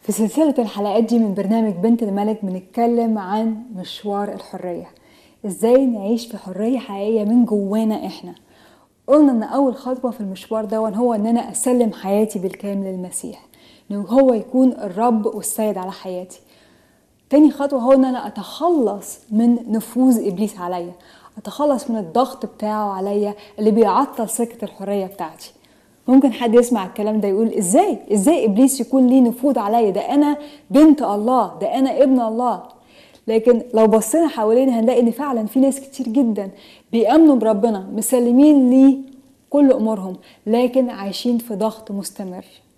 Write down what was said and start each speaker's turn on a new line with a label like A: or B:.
A: في سلسلة الحلقات دي من برنامج بنت الملك بنتكلم عن مشوار الحرية ازاي نعيش في حرية حقيقية من جوانا احنا قلنا ان اول خطوة في المشوار ده هو ان انا اسلم حياتي بالكامل للمسيح ان هو يكون الرب والسيد على حياتي تاني خطوة هو ان انا اتخلص من نفوذ ابليس عليا اتخلص من الضغط بتاعه عليا اللي بيعطل سكة الحرية بتاعتي ممكن حد يسمع الكلام ده يقول ازاي ازاي ابليس يكون ليه نفوذ عليا ده انا بنت الله ده انا ابن الله لكن لو بصينا حوالينا هنلاقي ان فعلا في ناس كتير جدا بيامنوا بربنا مسلمين ليه كل امورهم لكن عايشين في ضغط مستمر